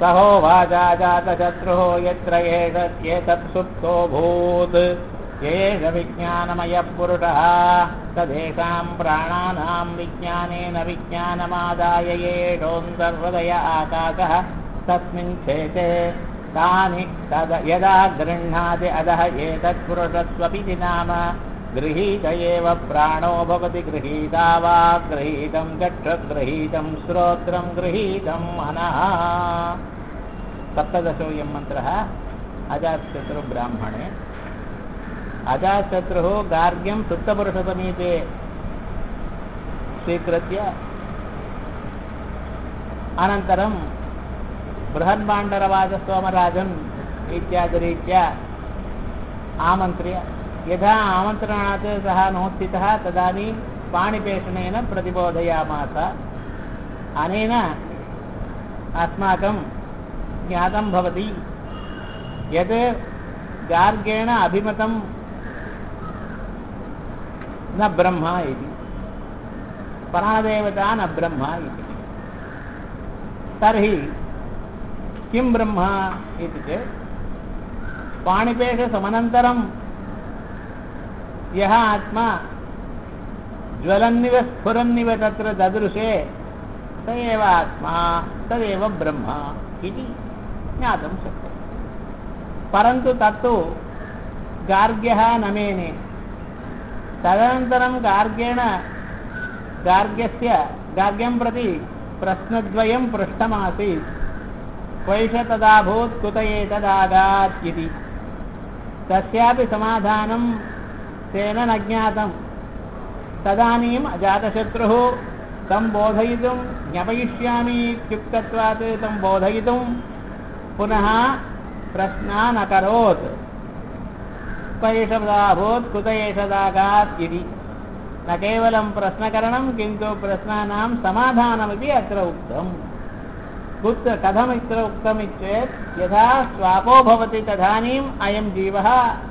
सहोवाजाजातशत्रुः यत्र एष एतत् सुप्तो भूत् एष विज्ञानमयः पुरुषः तदेषां प्राणानां विज्ञानेन विज्ञानमादाय येषोऽन्तर्हृदय आकाशः तस्मिन् क्षेते तानि तद यदा गृह्णाति अधः एतत्पुरुषस्वपिति नाम गृहीत एव प्राणो भवति गृहीता वा गृहीतं चक्षुर्गृहीतं श्रोत्रं गृहीतं मनः सप्तदशोऽयं मन्त्रः अजातशत्रुब्राह्मणे अजातशत्रुः गार्ग्यं सुप्तपुरुषसमीपे स्वीकृत्य अनन्तरं बृहन्भाण्डरवाजसोमराजन् इत्यादिरीत्या आमन्त्र्य यथा आमन्त्रणात् सः नोत्थितः तदानीं पाणिपेषणेन प्रतिबोधयामास अनेन अस्माकं ज्ञातं भवति यत् गार्गेण अभिमतं न ब्रह्म इति प्राणदेवता न ब्रह्म इति तर्हि किं ब्रह्म इति चेत् पाणिपेषसमनन्तरं यः आत्मा ज्वलन्निव स्फुरन्निव तत्र ददृशे स एव आत्मा तदेव ब्रह्म इति ज्ञातुं शक्यते परन्तु तत्तु गार्ग्यः न मेने तदनन्तरं गार्ग्येण गार्ग्यस्य गार्ग्यं प्रति प्रश्नद्वयं पृष्टमासीत् क्वैष तदाभूत् कुत एतदागात् इति तस्यापि समाधानं तेन न ज्ञातं तदानीम् अजातशत्रुः तं बोधयितुं ज्ञापयिष्यामि इत्युक्तत्वात् तं बोधयितुं पुनः प्रश्नान् अकरोत् क्वैषदाभूत् कुत एषदागात् इति न केवलं प्रश्नकरणं किन्तु प्रश्नानां समाधानमपि अत्र उक्तम् कुत्र कथमित्र उक्तमित्येत् यथा स्वापो भवति तदानीम् अयं जीवः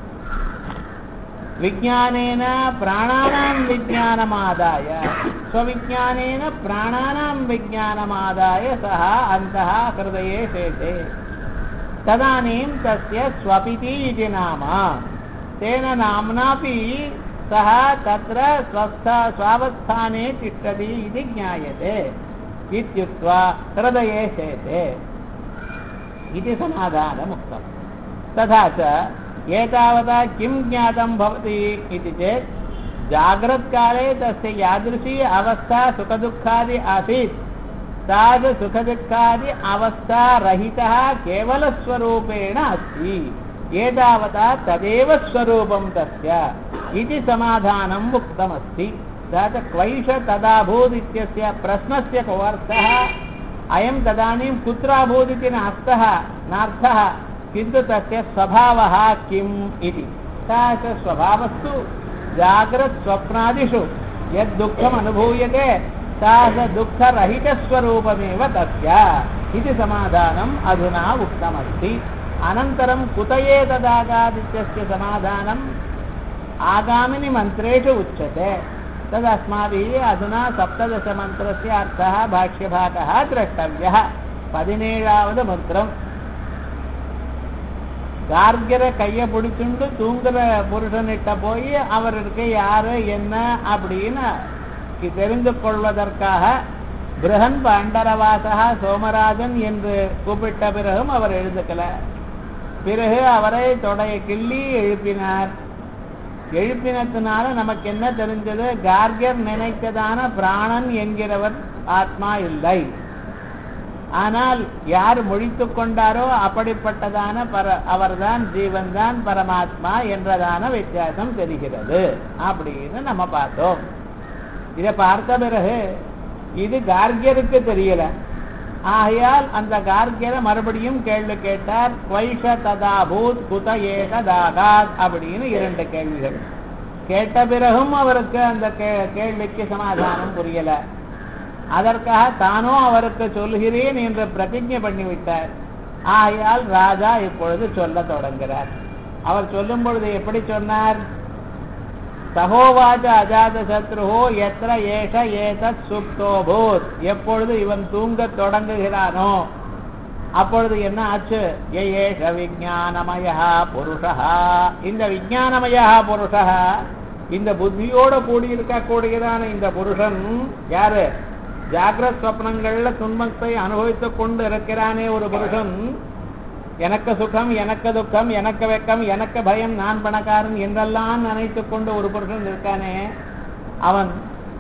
विज्ञानेन प्राणानां विज्ञानमादाय स्वविज्ञानेन प्राणानां विज्ञानमादाय सः अन्तः हृदये शेषे तदानीं तस्य स्वपिति इति नाम तेन नाम्नापि सः तत्र स्वस्थ स्वावस्थाने तिष्ठति इति ज्ञायते इत्युक्त्वा हृदये शेते इति समाधानमुक्तम् तथा च एतावता किं ज्ञातं भवति इति चेत् जाग्रत्काले तस्य यादृशी अवस्था सुखदुःखादि आसीत् तादृशुखदुःखादि अवस्थारहितः केवलस्वरूपेण अस्ति एतावता तदेव स्वरूपं तस्य इति समाधानम् उक्तमस्ति तथा च क्वैष तदाभूत् इत्यस्य प्रश्नस्य को अर्थः अयं तदानीं कुत्राभूदिति नार्थः नार्थः किन्तु तस्य स्वभावः किम् इति सा च स्वभावस्तु जाग्रत्स्वप्नादिषु यद्दुःखम् अनुभूयते सा च दुःखरहितस्वरूपमेव तस्य इति समाधानम् अधुना उक्तमस्ति अनन्तरं कुत एतदागादित्यस्य समाधानम् आगामिनि मन्त्रेषु उच्यते तदस्माभिः अधुना सप्तदशमन्त्रस्य अर्थः भाष्यभागः द्रष्टव्यः பதினேழாவது மந்திரம் கார்கிற கையை பிடிச்சுண்டு தூங்குற புருஷனிட்ட போய் அவருக்கு யாரு என்ன அப்படின்னு தெரிந்து கொள்வதற்காக பிரகன் பாண்டரவாசகா சோமராஜன் என்று கூப்பிட்ட பிறகும் அவர் எழுதுக்கல பிறகு அவரை தொடைய கிள்ளி எழுப்பினார் எழுப்பினத்தினால நமக்கு என்ன தெரிஞ்சது கார்கியர் நினைத்ததான பிராணன் என்கிறவர் ஆத்மா இல்லை ஆனால் யார் மொழித்து கொண்டாரோ அப்படிப்பட்டதான பர அவர்தான் ஜீவன் தான் பரமாத்மா என்றதான வித்தியாசம் தெரிகிறது அப்படின்னு நம்ம பார்த்தோம் இதை பார்த்த பிறகு இது கார்கியருக்கு தெரியல ஆகையால் அந்த கார்கியரை மறுபடியும் கேள்வி கேட்டார் வைஷ ததாபூத் குத ஏக தாகாத் அப்படின்னு இரண்டு கேள்விகள் கேட்ட பிறகும் அவருக்கு அந்த கேள்விக்கு சமாதானம் புரியல அதற்காக தானோ அவருக்கு சொல்கிறேன் என்று பிரதிஜை பண்ணிவிட்டார் ஆகையால் ராஜா இப்பொழுது சொல்ல தொடங்குகிறார் அவர் சொல்லும் பொழுது எப்படி சொன்னார் சகோவாச்ச அஜாத சத்ருஹோ எത്ര ஏஷ ஏதத் சுப்தோபூத் எப்பொழுது இவன் தூங்க தொடங்குகிறானோ அப்பொழுது என்ன ஆச்சு ஏஷ விஜானமயா புருஷா இந்த விஜானமயா புருஷா இந்த புத்தியோட கூடியிருக்கக்கூடியதான இந்த புருஷன் யாரு ஜாகிரத் சொப்னங்கள்ல துன்பத்தை அனுபவித்துக் கொண்டு இருக்கிறானே ஒரு புருஷன் எனக்கு சுகம் எனக்கு துக்கம் எனக்கு வெக்கம் எனக்கு பயம் நான் பணக்காரன் என்றெல்லாம் நினைத்துக் கொண்டு ஒரு புருஷன் இருக்கானே அவன்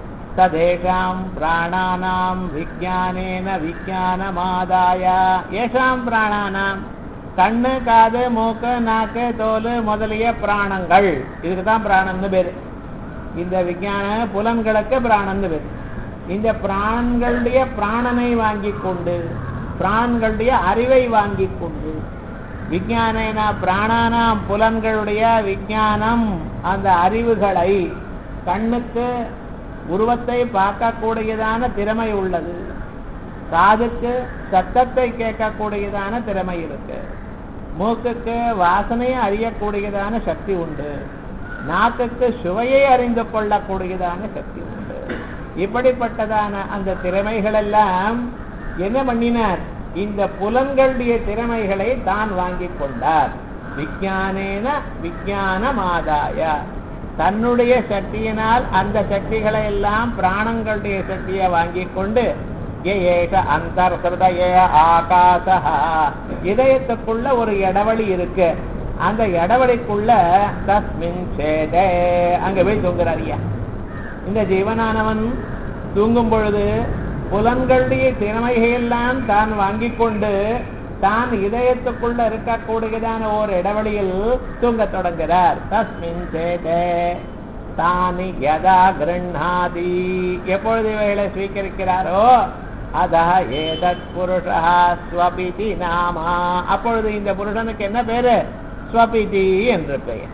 ததேஷாம் பிராணானாம் விஜானேன விஜானமாதாய ஏஷாம் பிராணானாம் கண்ணு காது மூக்கு நாக்கு தோல் முதலிய பிராணங்கள் இதுக்கு தான் பிராணம்னு பேரு இந்த விஞ்ஞான புலன்களுக்கு பிராணம்னு பேரு இந்த பிராண்களுடைய பிராணனை வாங்கி கொண்டு பிராண்களுடைய அறிவை வாங்கி கொண்டு விஞ்ஞான பிராணானாம் புலன்களுடைய விஞ்ஞானம் அந்த அறிவுகளை கண்ணுக்கு உருவத்தை பார்க்கக்கூடியதான திறமை உள்ளது காதுக்கு சத்தத்தை கேட்கக்கூடியதான திறமை இருக்கு மூக்குக்கு வாசனையை அறியக்கூடியதான சக்தி உண்டு நாக்குக்கு சுவையை அறிந்து கொள்ளக்கூடியதான சக்தி உண்டு இப்படிப்பட்டதான அந்த திறமைகள் எல்லாம் என்ன பண்ணினார் இந்த புலன்களுடைய திறமைகளை தான் வாங்கி கொண்டார் விஞ்ஞானேன விஞ்ஞானமாதாய தன்னுடைய சக்தியினால் அந்த சக்திகளை எல்லாம் பிராணங்களுடைய சக்தியை வாங்கி கொண்டு ஏஷ அந்தர்ஹய ஆகாச இதயத்துக்குள்ள ஒரு இடவழி இருக்கு அந்த இடவழிக்குள்ள தஸ்மின் சேதே அங்க போய் தூங்குறாரியா இந்த ஜீவனானவன் தூங்கும் பொழுது புலன்களுடைய திறமைகையெல்லாம் தான் வாங்கி கொண்டு தான் இதயத்துக்குள்ள இருக்கக்கூடியதான ஒரு இடைவெளியில் தூங்கத் தொடங்குகிறார் தஸ்மின் சேதே தானி யதா கிருண்ணாதி எப்பொழுது இவைகளை ஸ்வீகரிக்கிறாரோ அதா ஏதத் புருஷா ஸ்வபிதி நாமா அப்பொழுது இந்த புருஷனுக்கு என்ன பேரு ஸ்வபிதி என்று பெயர்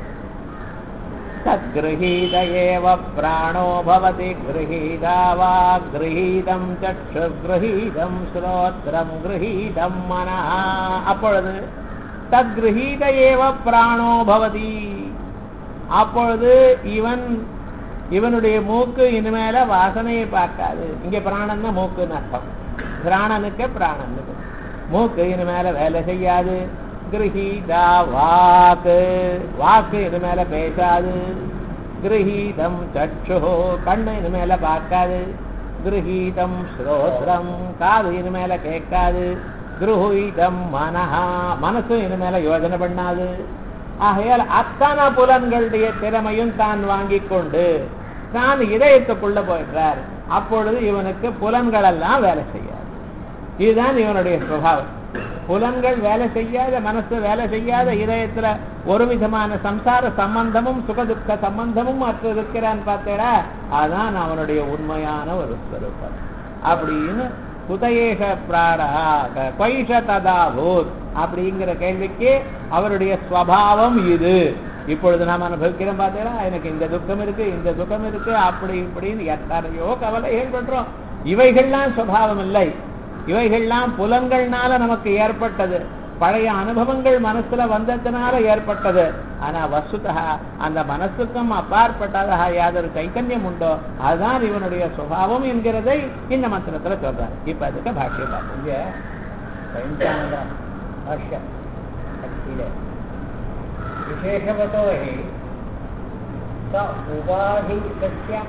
तद्गृहीत एव प्राणो भवति गृहीता वा गृहीतं चक्षुर्गृहीतं श्रोत्रं गृहीतं मनः அப்பொழுது தத்கிரகீத ஏவ பிராணோ பவதி அப்பொழுது இவன் இவனுடைய மூக்கு இனிமேல வாசனையை பார்க்காது இங்க பிராணன்னா மூக்குன்னு அர்த்தம் பிராணனுக்கு பிராணன் மூக்கு இனிமேல வேலை செய்யாது கிரகீதா வாக்கு வாக்கு இது மேல பேசாது கிரகீதம் சற்று கண்ணு இது மேல பார்க்காது கிரகீதம் ஸ்ரோத்ரம் காது இது மேல கேட்காது கிருஹீதம் மனஹா மனசும் இது மேல யோஜனை பண்ணாது ஆகையால் அத்தனை புலன்களுடைய திறமையும் தான் வாங்கி கொண்டு தான் இதயத்துக்குள்ள போயிடுறார் அப்பொழுது இவனுக்கு புலன்கள் எல்லாம் வேலை செய்யாது இதுதான் இவனுடைய சுபாவம் புலன்கள் வேலை செய்யாத மனசு வேலை செய்யாத இதயத்துல ஒரு விதமான சம்சார சம்பந்தமும் சுகதுக்க சம்பந்தமும் அற்ற இருக்கிறான்னு பார்த்தேடா அதான் அவனுடைய உண்மையான ஒரு ஸ்வரூபம் அப்படின்னு குதயேஷ பிராடா கொய்ஷ ததாபூத் அப்படிங்கிற கேள்விக்கு அவருடைய ஸ்வபாவம் இது இப்பொழுது நாம் அனுபவிக்கிறோம் பார்த்தீங்களா எனக்கு இந்த துக்கம் இருக்கு இந்த துக்கம் இருக்கு அப்படி இப்படின்னு எத்தனையோ கவலைகள் பண்றோம் இவைகள்லாம் சுவாவம் இல்லை இவைகள்லாம் புலன்கள்னால நமக்கு ஏற்பட்டது பழைய அனுபவங்கள் மனசுல வந்ததுனால ஏற்பட்டது ஆனா வசுதா அந்த மனசுக்கும் அப்பாற்பட்டதாக யாதொரு சைத்தன்யம் உண்டோ அதுதான் இவனுடைய சுபாவம் என்கிறதை இந்த மந்திரத்துல சொல்றாரு இப்ப அதுக்கு பாஷ்யம் பார்ப்போம் இங்க பஞ்சாங்க பாஷ்யம் அத்திலே विशेषवतो हि स उपाधिकस्य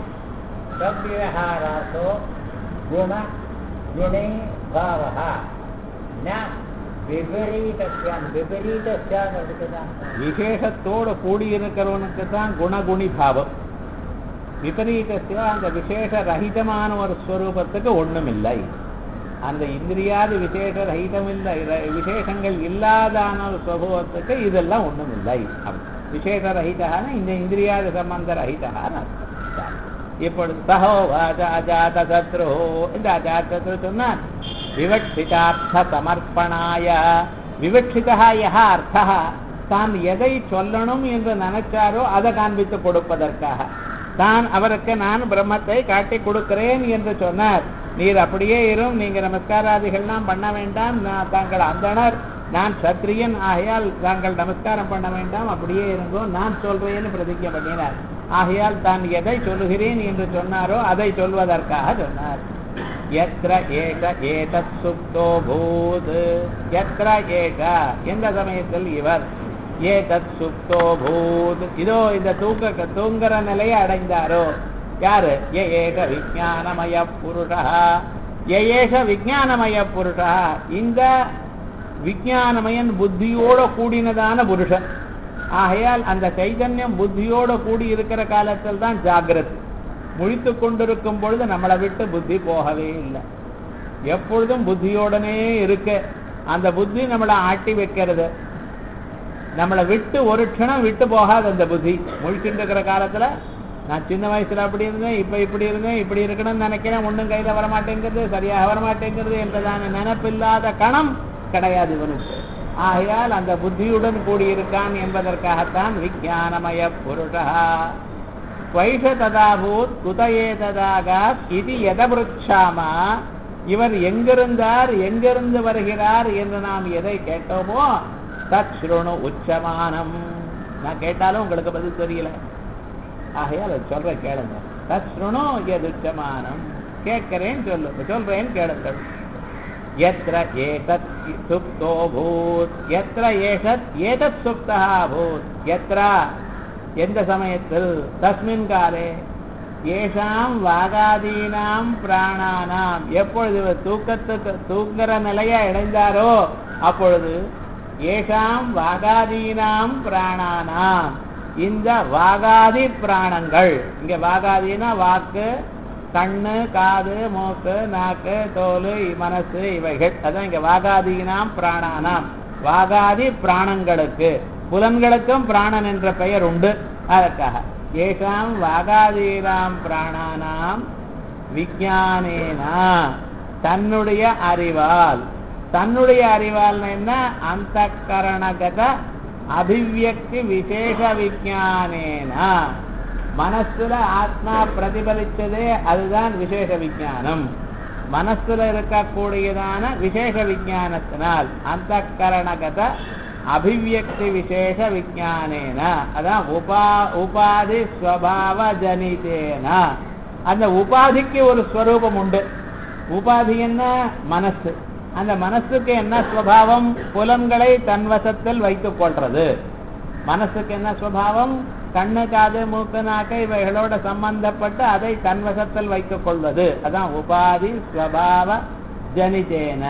सव्यवहारासो गुण गुणे भावः न விபரீதஸ்யான் விபரீதஸ்யான் இருக்குதான் விசேஷத்தோடு கூடியிருக்கிறவனுக்கு தான் குணகுணி பாவம் விபரீதத்திய அந்த விசேஷ ரஹிதமான ஒரு ஸ்வரூபத்துக்கு ஒண்ணுமில்லை அந்த இந்திரியாதி விசேஷ ரஹிதம் இல்லை ர- விசேஷங்கள் இல்லாதான ஒரு ஸ்வபாவத்துக்கு இதெல்லாம் ஒண்ணுமில்லை அப்படி. விசேஷ ரஹிதான இந்த இந்திரியாதி சம்பந்த ரஹிதான அர்த்தம். இப்பொழுது சகோ வாஜ அஜாத சத்ரு இந்த அஜாத சத்ரு சொன்னான் விவட்சிதார்த்த சமர்ப்பணாய விவட்சிதா யஹ அர்த்தா தான் எதை சொல்லணும் என்று நினைச்சாரோ அதை காண்பித்து கொடுப்பதற்காக தான் அவருக்கு நான் பிரம்மத்தை காட்டி கொடுக்கிறேன் என்று சொன்னார் நீர் அப்படியே இரும் நீங்க நமஸ்காராதிகள்லாம் பண்ண வேண்டாம் நான் தாங்கள் அந்தனர் நான் சத்திரியன் ஆகையால் தாங்கள் நமஸ்காரம் பண்ண வேண்டாம் அப்படியே இருங்கோ நான் சொல்றேன்னு பிரதிஜை பண்ணினார் ஆகையால் தான் எதை சொல்லுகிறேன் என்று சொன்னாரோ அதை சொல்வதற்காக சொன்னார் எத்திர ஏஷ ஏதத் சுப்தோ பூத் எத்திர ஏஷ எந்த சமயத்தில் இவர் ஏதத் சுப்தோ பூத் இதோ இந்த தூக்க தூங்குற நிலையை அடைந்தாரோ யாரு ஏ ஏக விஜானமய புருஷா ஏ ஏக விஜானமய புருஷா இந்த விஜானமயன் புத்தியோட கூடினதான புருஷன் ஆகையால் அந்த சைதன்யம் புத்தியோட கூடி இருக்கிற காலத்தில் தான் ஜாகிரத் முழித்து கொண்டிருக்கும் பொழுது நம்மளை விட்டு புத்தி போகவே இல்லை எப்பொழுதும் புத்தியோடனே இருக்கு அந்த புத்தி நம்மளை ஆட்டி வைக்கிறது நம்மளை விட்டு ஒரு க்ஷணம் விட்டு போகாது அந்த புத்தி முழிச்சுட்டு இருக்கிற காலத்துல நான் சின்ன வயசுல அப்படி இருந்தேன் இப்ப இப்படி இருந்தேன் இப்படி இருக்கணும்னு நினைக்கிறேன் ஒண்ணும் கையில வரமாட்டேங்கிறது சரியாக வரமாட்டேங்கிறது என்றதான நினைப்பில்லாத கணம் கிடையாது இவனுக்கு ஆகையால் அந்த புத்தியுடன் கூடியிருக்கான் என்பதற்காகத்தான் விஜயானமய புருஷா வைஷ ததாபூத் குதயே ததாகாத் இது எதபிருச்சாமா இவர் எங்கிருந்தார் எங்கிருந்து வருகிறார் என்று நாம் எதை கேட்டோமோ தத் ஸ்ருணு உச்சமானம் நான் கேட்டாலும் உங்களுக்கு பதில் தெரியல ஆகையால் அதை சொல்ற கேளுங்க தத் ஸ்ருணு எது உச்சமானம் கேட்கிறேன் சொல்லு சொல்றேன் கேளுங்கள் यत्र एतत् सुप्तो भूत् यत्र एषत् एतत् सुप्तः भूत् यत्र எந்த சமயத்தில் தஸ்மின் காலே ஏஷாம் வாகாதீனாம் பிராணானாம் எப்பொழுது இவர் தூக்கத்துக்கு தூங்குற நிலையை அடைந்தாரோ அப்பொழுது ஏஷாம் வாகாதீனாம் பிராணானாம் இந்த வாகாதி பிராணங்கள் இங்க வாகாதினா வாக்கு கண்ணு காது மூக்கு நாக்கு தோல் மனசு இவைகள் அதான் இங்க வாகாதீனாம் பிராணானாம் வாகாதி பிராணங்களுக்கு புலன்களுக்கும் பிராணன் என்ற பெயர் உண்டு அதற்காக ஏஷாம் வாகாதீனாம் பிராணானாம் விஜானேனா தன்னுடைய அறிவால் தன்னுடைய அறிவால் என்ன அந்த கரணகத அபிவியக்தி விசேஷ விஜானேனா மனசுல ஆத்மா பிரதிபலிச்சதே அதுதான் விசேஷ விஜானம் மனசுல இருக்கக்கூடியதான விசேஷ விஜானத்தினால் அந்த கரணகத அபிவியக்தி விசேஷ விஜானேன அதான் உபா உபாதி ஸ்வபாவ ஜனிதேன அந்த உபாதிக்கு ஒரு ஸ்வரூபம் உண்டு உபாதி என்ன மனசு அந்த மனசுக்கு என்ன ஸ்வபாவம் புலன்களை தன்வசத்தில் வைத்துக் கொள்றது மனசுக்கு என்ன ஸ்வபாவம் கண்ணு காது மூக்கு நாக்கு இவைகளோட சம்பந்தப்பட்டு அதை தன்வசத்தில் வைத்துக் கொள்வது அதான் உபாதி ஸ்வபாவ ஜனிதேன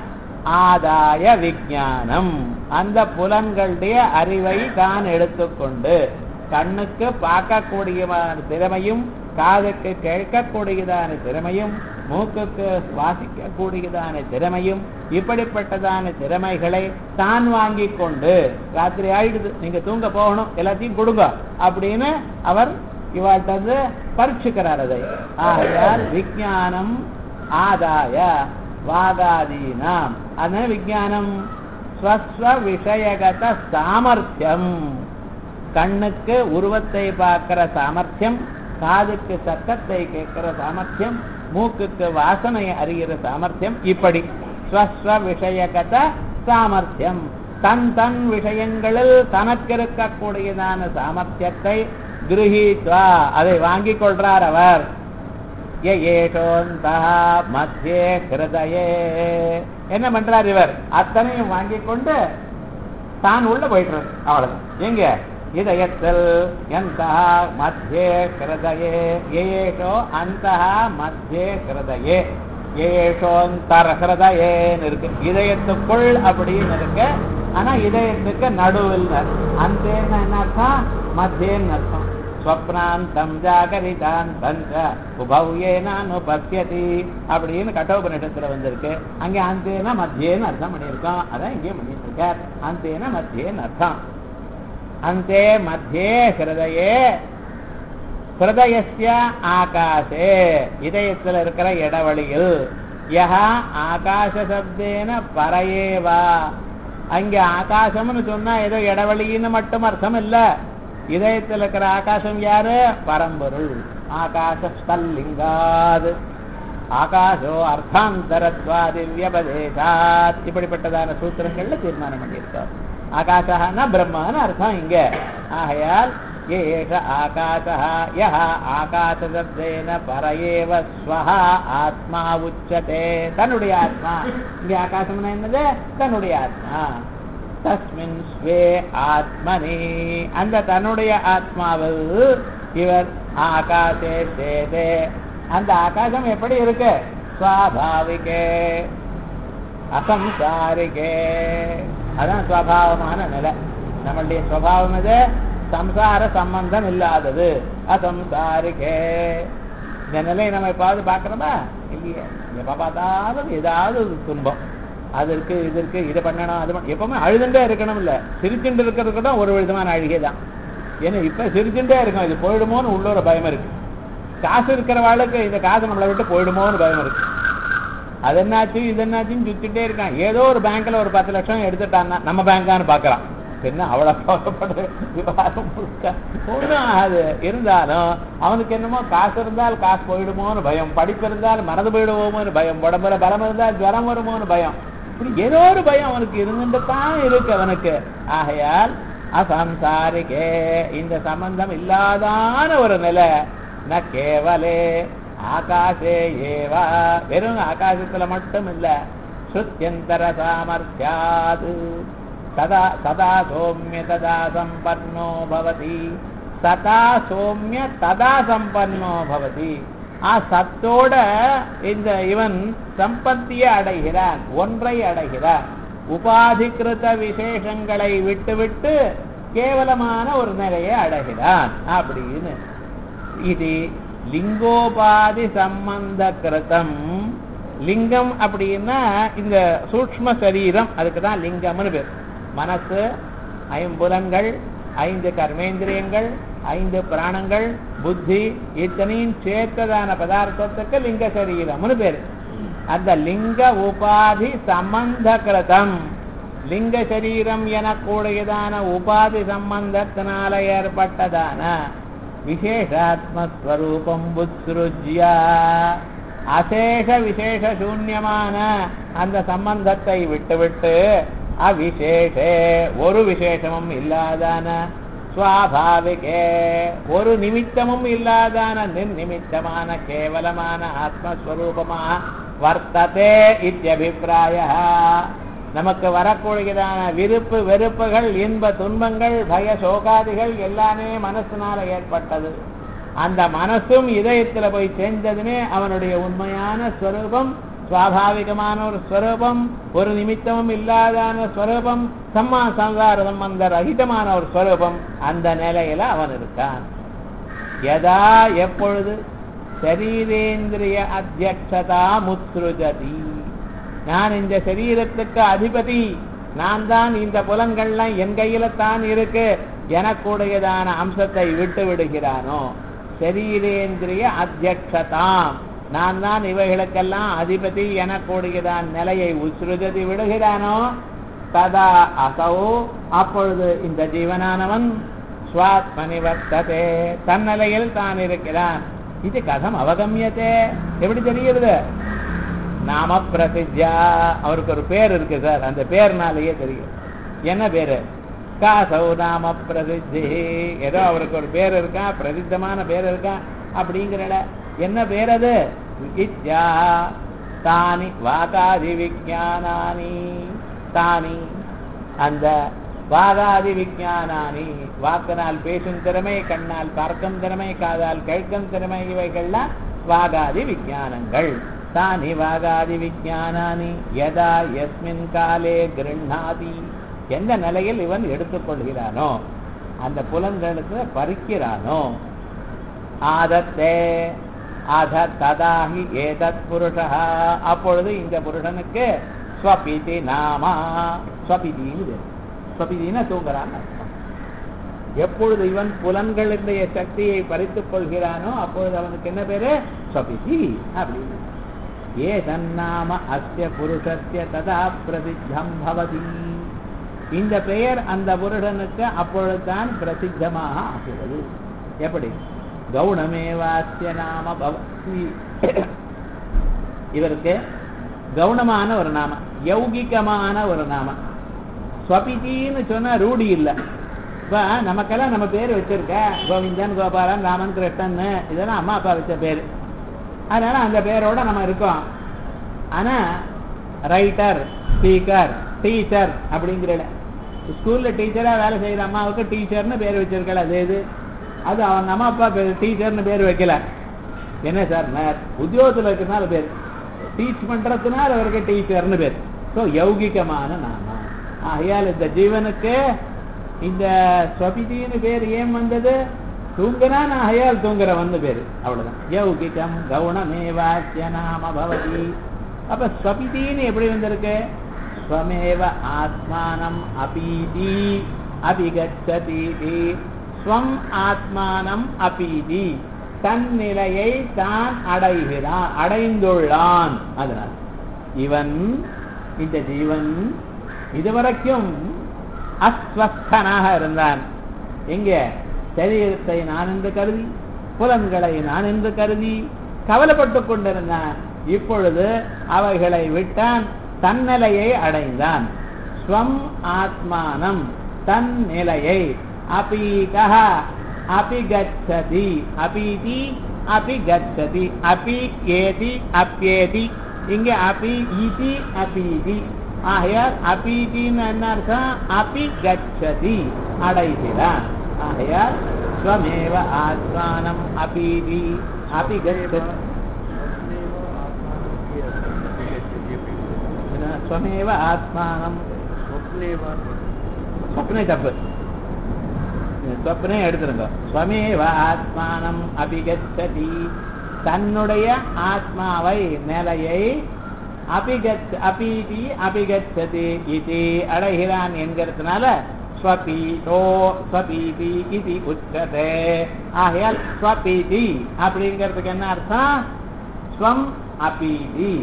ஆதாய விஜானம் அந்த புலன்களுடைய அறிவை தான் எடுத்துக்கொண்டு கண்ணுக்கு பார்க்கக்கூடியதான திறமையும் காதுக்கு கேட்கக்கூடியதான திறமையும் மூக்குக்கு சுவாசிக்கக்கூடியதான திறமையும் இப்படிப்பட்டதான திறமைகளை தான் வாங்கி கொண்டு ராத்திரி ஆயிடுது நீங்க தூங்க போகணும் எல்லாத்தையும் கொடுங்க அப்படின்னு அவர் இவாள்கிட்ட வந்து பரீட்சிக்கிறார் அதை ஆகையால் விஜயானம் ஆதாய வாகாதீனாம் அதனால விஜயானம் ஸ்வஸ்வ விஷயகத சாமர்த்தியம் கண்ணுக்கு உருவத்தை பார்க்கிற சாமர்த்தியம் காதுக்கு சத்தத்தை கேட்கிற சாமர்த்தியம் மூக்குக்கு வாசனை அறிகிற சாமர்த்தியம் இப்படி ஸ்வஸ்வ விஷயகத சாமர்த்தியம் தன் தன் விஷயங்களில் தனக்கு இருக்கக்கூடியதான சாமர்த்தியத்தை கிரகித்வா அதை வாங்கிக் கொள்றார் அவர் ஏஷோந்தா மத்தியே ஹிருதயே என்ன பண்றார் இவர் அத்தனையும் வாங்கிக் கொண்டு தான் உள்ள போயிட்டு அவ்வளவு எங்க இதயத்தில் எந்த மத்தியே ஹிருதயே ஏஷோ அந்த மத்தியே ஹிருதயே ஏஷோந்தர ஹிருதயேன்னு இருக்கு இதயத்துக்குள் அப்படின்னு இருக்கு ஆனா இதயத்துக்கு நடுவில் அந்த என்ன அர்த்தம் மத்தியன்னு அர்த்தம் ஸ்வப்னாந்தம் ஜாகரிதாந்தம் உபவ்யேனானுபத்தியதி அப்படின்னு கட்டோபனிஷத்துல வந்திருக்கு அங்கே அந்தேன மத்தியேன்னு அர்த்தம் பண்ணியிருக்கோம் அதான் இங்கே பண்ணிட்டு இருக்கார் அந்தேன மத்தியேன்னு அர்த்தம் அந்தே மத்தியே ஹிருதயே ஹிருதயஸ்ய ஆகாசே இதயத்தில் இருக்கிற இடவழியில் யஹா ஆகாச சப்தேன பரையேவா அங்க ஆகாசம்னு சொன்னா ஏதோ இடவழின்னு மட்டும் அர்த்தம் இல்ல இதயத்தில் இருக்கிற ஆகாசம் யாரு பரம்பொருள் ஆகாச ஸ்தல்லிங்காது ஆகாசோ அர்த்தாந்தரத்வாதி வியபதேசாத் இப்படிப்பட்டதான சூத்திரங்கள்ல தீர்மானம் பண்ணியிருக்கோம் ஆகாஷான பிரம்மன்னு அர்த்தம் இங்க ஆகையால் ஏஷ ஆகாசः யः ஆகாசசப்தேன பர ஏவ ஸ்வஹ ஆத்மா உச்சதே தன்னுடைய ஆத்மா இங்கே ஆகாசம்னா என்னது தன்னுடைய ஆத்மா தஸ்மின் ஸ்வே ஆத்மனி அந்த தன்னுடைய ஆத்மாவில் இவர் ஆகாசே சேதே அந்த ஆகாசம் எப்படி இருக்கு சுவாபாவிகே அசம்சாரிகே அதான் சுவாவமான நிலை நம்மளுடைய சுவாவம் இது சம்சார சம்பந்தம் இல்லாதது அசம்சாரிகே இந்த நிலையை நம்ம எப்பாவது பார்க்கறோமா இல்லையே எப்ப பார்த்தாலும் ஏதாவது ஒரு துன்பம் அதற்கு இதற்கு இதை பண்ணணும் அது பண்ண- எப்பவுமே அழுதுண்டே இருக்கணும் இல்ல சிரிச்சுட்டு இருக்கிறது கூட ஒரு விதமான அழுகை தான் ஏன்னா இப்ப சிரிச்சுட்டே இருக்கும் இது போயிடுமோன்னு உள்ள ஒரு பயம் இருக்கு காசு இருக்கிறவாளுக்கு இந்த காசு நம்மளை விட்டு போயிடுமோன்னு பயம் இருக்கு அது என்னாச்சு இது என்னாச்சுன்னு சுத்திட்டே இருக்கான் ஏதோ ஒரு பேங்க்ல ஒரு பத்து லட்சம் எடுத்துட்டான்னா நம்ம பேங்கான்னு பாக்குறான் என்ன அவ்வளவு கவலைப்படுற விவகாரம் முழுக்க ஒண்ணும் ஆகாது இருந்தாலும் அவனுக்கு என்னமோ காசு இருந்தால் காசு போயிடுமோன்னு பயம் படிப்பு இருந்தால் மறந்து போயிடுவோமோன்னு பயம் உடம்புல பலம் இருந்தால் ஜுரம் வருமோன்னு பயம் இப்படி ஏதோ ஒரு பயம் அவனுக்கு இருந்துட்டு தான் இருக்கு அவனுக்கு ஆகையால் அசம்சாரிகே இந்த சம்பந்தம் இல்லாதான ஒரு நிலை ந கேவலே ஆகாசே ஏவா வெறும் ஆகாசத்துல மட்டும் இல்ல ஸ்ருத்தியந்தர சாமர்த்தியாது ததா ததா சோமிய ததா சம்பன்னோ பவதி ததா சோமிய ததா சம்பன்னோ பவதி ஆ சத்தோட இந்த இவன் சம்பத்தியை அடைகிறான் ஒன்றை அடைகிறான் உபாதிகிருத விசேஷங்களை விட்டுவிட்டு கேவலமான ஒரு நிலையை அடைகிறான் அப்படின்னு இது லிங்கோபாதி சம்பந்த கிருதம் லிங்கம் அப்படின்னா இந்த சூக்ஷ்ம சரீரம் அதுக்கு தான் லிங்கம்னு பேர் மனசு ஐம்புலன்கள் ஐந்து கர்மேந்திரியங்கள் ஐந்து பிராணங்கள் புத்தி இத்தனையும் சேர்த்ததான பதார்த்தத்துக்கு லிங்க சரீரம்னு பேரு அந்த லிங்க உபாதி சம்பந்த கிருதம் லிங்க சரீரம் எனக்கூடியதான உபாதி சம்பந்தத்தினால ஏற்பட்டதான விசேஷாத்மஸ்வரூபம் புத்ருஜ்யா அசேஷ விசேஷ சூன்யமான அந்த சம்பந்தத்தை விட்டுவிட்டு அவிசேஷே ஒரு விசேஷமும் இல்லாதான சுவாபாவிகே ஒரு நிமித்தமும் இல்லாதான நிர்நிமித்தமான கேவலமான ஆத்மஸ்வரூபமா வர்த்ததே இத்தியபிப்பிராய நமக்கு வரக்கூடியதான விருப்பு வெறுப்புகள் இன்ப துன்பங்கள் பய சோகாதிகள் எல்லாமே மனசுனால ஏற்பட்டது அந்த மனசும் இதயத்துல போய் சேர்ந்ததுமே அவனுடைய உண்மையான ஸ்வரூபம் சுவாபாவிகமான ஒரு ஸ்வரூபம் ஒரு நிமித்தமும் இல்லாதான ஸ்வரூபம் சம்மா சம்சார சம்பந்த ரகிதமான ஒரு ஸ்வரூபம் அந்த நிலையில அவன் இருக்கான் யதா எப்பொழுது சரீரேந்திரிய அத்தியக்ஷதா முத்ருஜதி நான் இந்த சரீரத்துக்கு அதிபதி நான் தான் இந்த புலன்கள்லாம் என் கையில தான் இருக்கு எனக்குடையதான அம்சத்தை விட்டு விடுகிறானோ சரீரேந்திரிய அத்தியக்ஷதாம் நான் தான் இவைகளுக்கெல்லாம் அதிபதி எனக்கூடியதான் நிலையை உசுருஜதி விடுகிறானோ ததா அசௌ அப்பொழுது இந்த ஜீவனானவன் ஸ்வாத்மனி வர்த்ததே தன்னிலையில் தான் இருக்கிறான் இது கதம் அவகமியத்தே எப்படி தெரிகிறது நாம பிரசித்தியா அவருக்கு ஒரு பேர் இருக்கு சார் அந்த பேர்னாலேயே தெரியும் என்ன பேரு காசௌ நாம பிரசித்தி ஏதோ அவருக்கு ஒரு பேர் இருக்கா பிரசித்தமான பேர் இருக்கா அப்படிங்கிற என்ன பேர் அது வித்யா தானி வாகாதி விஜானானி தானி அந்த வாகாதி விஜானானி வாக்கினால் பேசும் திறமை கண்ணால் பார்க்கும் திறமை காதால் கேட்கும் திறமை இவைகள்லாம் வாகாதி விஜானங்கள் தானி வாகாதி விஜானானி யதா எஸ்மின் காலே கிருண்ணாதி எந்த நிலையில் இவன் எடுத்துக்கொள்கிறானோ அந்த புலன்களுக்கு பறிக்கிறானோ ஆதத்தே அத ததாஹி ஏதத் புருஷா அப்பொழுது இந்த புருஷனுக்கு ஸ்வபிதி நாமா ஸ்வபிதின்னு ஸ்வபிதினா தூங்குறான்னு அர்த்தம் எப்பொழுது இவன் புலன்களுடைய சக்தியை பறித்துக் கொள்கிறானோ அப்பொழுது அவனுக்கு என்ன பேரு ஸ்வபிதி அப்படின்னு ஏதன்னாம அஸ்ய புருஷஸ்ய ததா பிரசித்தம் பவதி இந்த பெயர் அந்த புருஷனுக்கு அப்பொழுதுதான் பிரசித்தமாக ஆகிறது எப்படி கவுனமேவாஸ்ய நாம பவதி இவருக்கு கவுனமான ஒரு நாம யௌகிகமான ஒரு நாம ஸ்வபிதின்னு சொன்னா ரூடி இல்ல இப்ப நமக்கெல்லாம் நம்ம பேர் வச்சிருக்க கோவிந்தன் கோபாலன் ராமன் கிருஷ்ணன் இதெல்லாம் அம்மா அப்பா வச்ச பேர் அதனால அந்த பேரோட நம்ம இருக்கோம் ஆனா ரைட்டர் ஸ்பீக்கர் டீச்சர் அப்படிங்கிற ஸ்கூல்ல டீச்சரா வேலை செய்யற அம்மாவுக்கு டீச்சர்னு பேர் வச்சிருக்கல அது இது அது அவங்க அம்மா அப்பா பேர் டீச்சர்னு பேர் வைக்கல என்ன சார் நான் உத்தியோகத்தில் இருக்கிறதுனால பேர் டீச் பண்றதுனால அவருக்கு டீச்சர்னு பேர் ஸோ யௌகிகமான நாமம் ஆகையால் இந்த ஜீவனுக்கு இந்த ஸ்வபிதின்னு பேர் ஏன் வந்தது தூங்குறான் ஆகையால் தூங்குறவன் பேரு அவ்வளவுதான் யௌகிகம் கவுணமேவாச்சிய நாம பவதி அப்ப ஸ்வபிதின்னு எப்படி வந்திருக்கு ஸ்வமேவ ஆத்மானம் அபீதி அபிகச்சதீதி ஸ்வம் ஆத்மானம் அபீதி தன் நிலையை தான் அடைகிறான் அடைந்துள்ளான் அதனால் இவன் இந்த ஜீவன் இதுவரைக்கும் அஸ்வஸ்தனாக இருந்தான் எங்க சரீரத்தை நான் என்று கருதி புலன்களை நான் என்று கருதி கவலைப்பட்டு கொண்டிருந்தான் இப்பொழுது அவைகளை விட்டான் தன்னிலையை அடைந்தான் ஸ்வம் ஆத்மானம் தன் நிலையை அபீகா அபி கச்சதி அபீதி அபி கச்சதி அபி ஏதி அப்யேதி இங்க அபி இதி அபீதி ஆகையால் அபீதின்னு என்ன அர்த்தம் அபி கச்சதி அடைகிறான் ஆகையால் ஸ்வமேவ ஆத்மானம் அபீதி அபி கச்சதி ஸ்வமேவ ஆத்மானம் ஸ்வப்னே தப்பு ஸ்வப்னே எடுத்துருங்க ஸ்வமேவ ஆத்மானம் அபிகச்சதி தன்னுடைய ஆத்மாவை நிலையை அபிகத் அபீதி அபிகச்சதி இது அடைகிறான் என்கிறதுனால ஸ்வபீதோ ஸ்வபீதி இது உச்சதே ஆகையால் ஸ்வபீதி அப்படிங்கிறதுக்கு என்ன அர்த்தம் ஸ்வம் அபீதி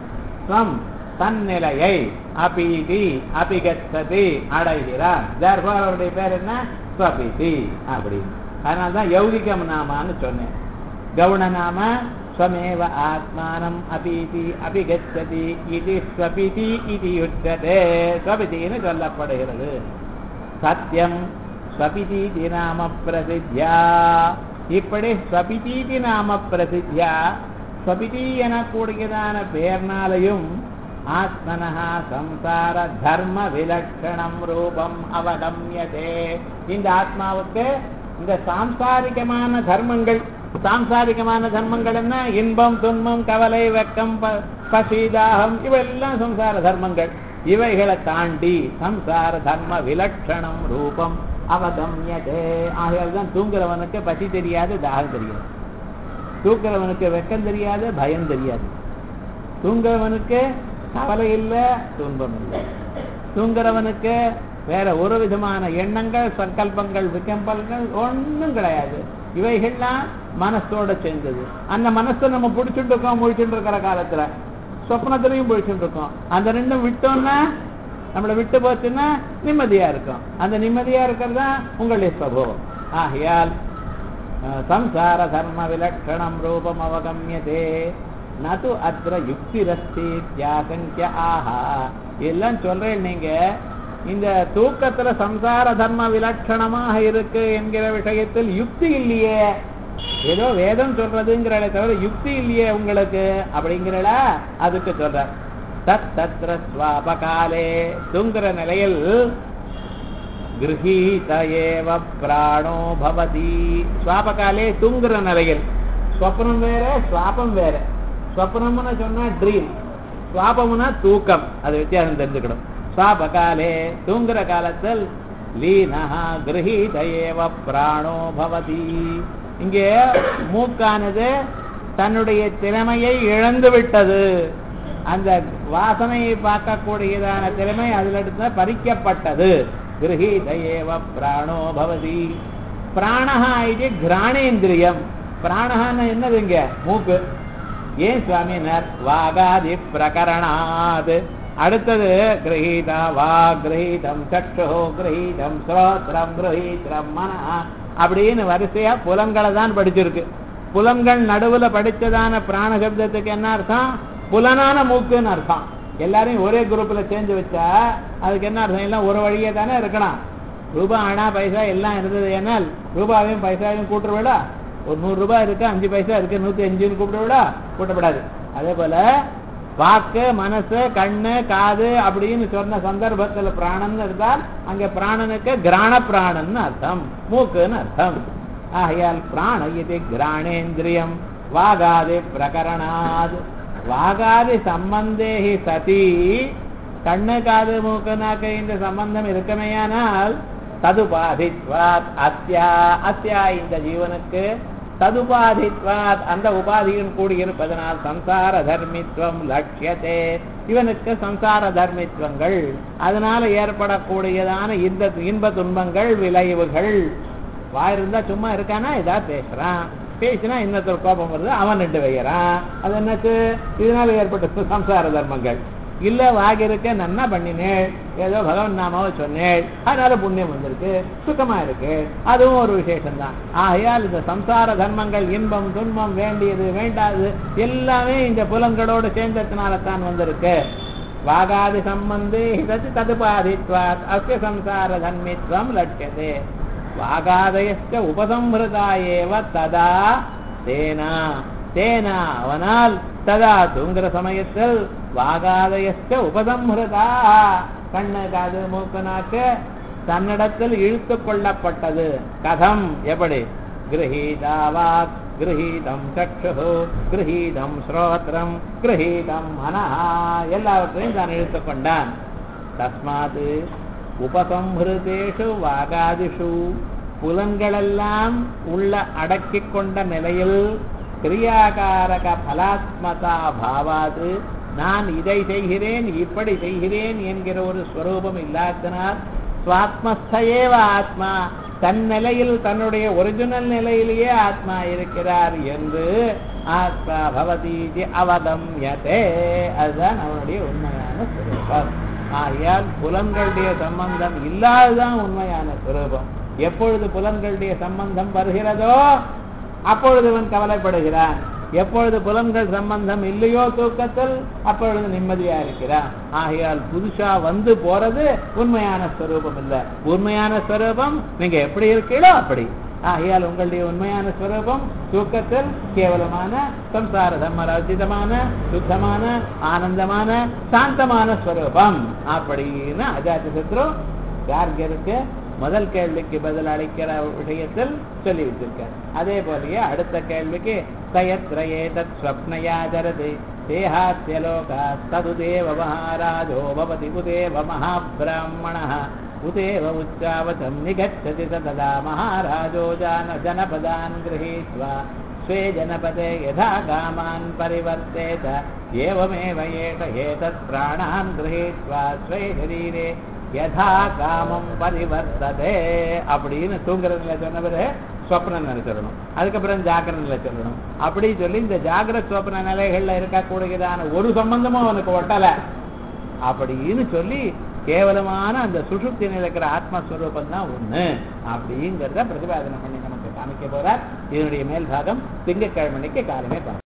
ஸ்வம் தன்னிலையை அபீதி அபிகச்சதி அடைகிறான் தர்பார் அவருடைய பேர் என்ன ஸ்வபீதி அப்படின்னு அதனால தான் யௌகிகம் நாமான்னு சொன்னேன் கவுண நாம ஸ்வமேவ ஆத்மானம் அபீதி அபிகச்சதி இது ஸ்வபிதி இது யுத்ததே ஸ்வபிதின்னு சொல்லப்படுகிறது சத்தியம் ஸ்வபிதீதி நாம பிரசித்தியா இப்படி ஸ்வபிதீதி நாம பிரசித்தியா ஸ்வபிதி எனக்கூடியதான பெயர்னாலையும் ஆத்மனஹா சம்சார தர்ம விலட்சணம் ரூபம் அவகமியதே இந்த ஆத்மாவுக்கு இந்த சாம்சாரிகமான தர்மங்கள் சாம்சாரிகமான தர்மங்கள் என்ன இன்பம் துன்பம் கவலை வெக்கம் ப- பசி தாகம் இவையெல்லாம் சம்சார தர்மங்கள் இவைகளை தாண்டி சம்சார தர்ம விலட்சணம் ரூபம் அவகமியதே ஆகையால் தான் தூங்குறவனுக்கு பசி தெரியாது தாகம் தெரியாது தூங்குறவனுக்கு வெக்கம் தெரியாது பயம் தெரியாது தூங்குறவனுக்கு கவலை இல்லை துன்பம் இல்லை தூங்குறவனுக்கு வேற ஒரு விதமான எண்ணங்கள் சங்கல்பங்கள் விகம்பல்கள் ஒண்ணும் கிடையாது இவைகள்லாம் மனசோட சேர்ந்தது அந்த மனசை நம்ம பிடிச்சிட்டு இருக்கோம் முழிச்சுட்டு இருக்கிற காலத்துல சொப்னத்திலையும் பிடிச்சிட்டு இருக்கோம் அந்த ரெண்டும் விட்டோம்னா நம்மளை விட்டு போச்சுன்னா நிம்மதியா இருக்கும் அந்த நிம்மதியா இருக்கிறது தான் உங்களுடைய ஸ்வபாவம் ஆகையால் அஹ், சம்சார தர்ம விலட்சணம் ரூபம் அவகமியதே நது அத்திர யுக்திரஸ்தி தியாசங்கிய ஆஹா எல்லாம் சொல்றேன் நீங்க இந்த தூக்கத்துல சம்சார தர்ம விலட்சணமாக இருக்கு என்கிற விஷயத்தில் யுக்தி இல்லையே ஏதோ வேதம் சொல்றதுங்கிறத தவிர யுக்தி இல்லையே உங்களுக்கு அப்படிங்கிறல அதுக்கு சொல்ற தத் தத்ர ஸ்வாபகாலே தூங்குற நிலையில் கிரகீத ஏவ பிராணோ பவதி ஸ்வாபகாலே தூங்குற நிலையில் ஸ்வப்னம் வேற ஸ்வாபம் வேற ஸ்வப்னம்னு சொன்னா ட்ரீம் ஸ்வாபம்னா தூக்கம் அது வித்தியாசம் தெரிஞ்சுக்கணும் ஸ்வாபகாலே தூங்குற காலத்தில் லீனஹா கிரகீத ஏவ பிராணோ பவதி இங்கே மூக்கானது தன்னுடைய திறமையை இழந்து விட்டது அந்த வாசனையை பார்க்கக்கூடியதான திறமை அதில் எடுத்து பறிக்கப்பட்டது கிரகீத ஏவ பிராணோ பவதி பிராணஹா இது கிராணேந்திரியம் பிராணஹான்னு என்னது இங்க மூக்கு ஏன் சுவாமினர் வாகாதி பிரகரணாத் அடுத்தது கிரகீதா வா கிரகீதம் சக்ஷோ கிரகீதம் ஸ்ரோத்ரம் கிரகீத்ரம் மன அப்படின்னு வரிசையா புலன்களை தான் படிச்சிருக்கு புலன்கள் நடுவுல படிச்சதான பிராண சப்தத்துக்கு என்ன அர்த்தம் புலனான மூக்குன்னு அர்த்தம் எல்லாரையும் ஒரே குரூப்ல சேர்ந்து வச்சா அதுக்கு என்ன அர்த்தம் எல்லாம் ஒரு வழியே தானே இருக்கணும் ரூபா அணா பைசா எல்லாம் இருந்தது ஏனால் ரூபாவையும் பைசாவையும் கூட்டுருவிடா ஒரு நூறு ரூபாய் இருக்கு அஞ்சு பைசா இருக்கு நூத்தி அஞ்சுன்னு கூப்பிடுவிடா கூட்டப்படாது அதே போல வாக்கு மனசு கண்ணு காது அப்படின்னு சொன்ன சந்தர்ப்பத்துல பிராணன் இருந்தால் அங்க பிராணனுக்கு கிராண பிராணன் அர்த்தம் மூக்குன்னு அர்த்தம் ஆகையால் பிராண இது கிராணேந்திரியம் வாகாதி பிரகரணாத் வாகாதி சம்பந்தேஹி சதி கண்ணு காது மூக்கு நாக்கு இந்த சம்பந்தம் இருக்குமேயானால் ததுபாதித்வாத் அத்யா அத்யா இந்த ஜீவனுக்கு ததுபாதித்வாத் அந்த உபாதியின் கூடியிருப்பதனால் சம்சார தர்மித்வம் லட்சியத்தே இவனுக்கு சம்சார தர்மித்வங்கள் அதனால ஏற்படக்கூடியதான இந்த இன்ப துன்பங்கள் விளைவுகள் வாயிருந்தா சும்மா இருக்கானா இதா பேசுறான் பேசினா இன்னொருத்தர் கோபம் வருது அவன் ரெண்டு வைக்கிறான் அது என்னச்சு இதனால ஏற்பட்ட சம்சார தர்மங்கள் இல்ல வாகி இருக்க நன்னா பண்ணினேன் ஏதோ பகவன் நாமாவை சொன்னேன் அதனால புண்ணியம் வந்திருக்கு சுத்தமா இருக்கு அதுவும் ஒரு விசேஷம் தான் ஆகையால் இந்த சம்சார தர்மங்கள் இன்பம் துன்பம் வேண்டியது வேண்டாது எல்லாமே இந்த புலங்களோடு சேர்ந்ததுனால தான் வந்திருக்கு வாகாதி சம்பந்தே இதத்து ததுபாதித்வாத் அஸ்ய சம்சார தன்மித்வம் லட்சியதே வாகாதயஸ்ட உபசம்ஹிருதா ஏவ ததா தேனா தேனா அவனால் ததா தூங்குற சமயத்தில் வாகாதயஸ்ட உபசம்ஹிருதா கண்ணு காது மூக்கு நாக்கு தன்னிடத்தில் இழுத்து கொள்ளப்பட்டது கதம் எப்படி கிரகீதா வாக் கிரகீதம் சக்ஷு கிரகீதம் ஸ்ரோத்ரம் கிரகீதம் மனஹா எல்லாவற்றையும் தான் இழுத்து கொண்டான் தஸ்மாத் உபசம்ஹிருதேஷு வாகாதிஷு புலன்களெல்லாம் உள்ள அடக்கிக் கொண்ட நிலையில் கிரியாகாரக பலாத்மதா பாவாது நான் இதை செய்கிறேன் இப்படி செய்கிறேன் என்கிற ஒரு ஸ்வரூபம் இல்லாதனால் சுவாத்மஸ்தேவ ஆத்மா தன் நிலையில் தன்னுடைய ஒரிஜினல் நிலையிலேயே ஆத்மா இருக்கிறார் என்று ஆத்மா பவதி அவதம்யதே அதுதான் அவனுடைய உண்மையான ஸ்வரூபம் ஆகையால் புலன்களுடைய சம்பந்தம் இல்லாததான் உண்மையான சுரூபம் எப்பொழுது புலன்களுடைய சம்பந்தம் வருகிறதோ அப்பொழுது இவன் கவலைப்படுகிறான் எப்பொழுது புலன்கள் சம்பந்தம் இல்லையோ தூக்கத்தில் அப்பொழுது நிம்மதியா இருக்கிறான் ஆகையால் புதுசா வந்து போறது உண்மையான ஸ்வரூபம் இல்ல உண்மையான ஸ்வரூபம் நீங்க எப்படி இருக்கீங்களோ அப்படி ஆகையால் உங்களுடைய உண்மையான ஸ்வரூபம் தூக்கத்தில் கேவலமான சம்சார தர்மராஜிதமான சுத்தமான ஆனந்தமான சாந்தமான ஸ்வரூபம் அப்படின்னு அஜாத்த சத்ரு கார்கருக்கு முதல் கேள்விக்கு பதில் அளிக்கிற விஷயத்தில் சொல்லி வச்சிருக்கார் அதே போலயே அடுத்த கேள்விக்கு சயத்ரயே தத் ஸ்வப்னயாஜரது தேகாத்தியலோகா ததுதேவ மகாராஜோ பவதி உதேவ மகாபிராமண உதேவ உச்சாவச்சம் நிகச்சதி ததா மகாராஜோ ஜான ஜனபதான் गृहीत्वा स्वे जनपदे यथा कामान् परिवर्तेत एवमेव एष एतत् प्राणान् गृहीत्वा स्वे शरीरे யதா காமம் பரிவர்த்ததே அப்படின்னு தூங்குறதுல சொன்னவர் சொப்ன நிலை சொல்லணும் அதுக்கப்புறம் ஜாக்கிர நிலை சொல்லணும் அப்படி சொல்லி இந்த ஜாகிர சொப்ன நிலைகள்ல இருக்கக்கூடியதான ஒரு சம்பந்தமும் அவனுக்கு ஒட்டல அப்படின்னு சொல்லி கேவலமான அந்த சுஷுப்தி நிலைக்கிற ஆத்மஸ்வரூபம் தான் ஒண்ணு அப்படிங்கிறத பிரதிபாதனை பண்ணி நமக்கு காமிக்க போறார் இதனுடைய மேல் பாகம் திங்கட்கிழமைக்கு காலமே பார்க்கணும்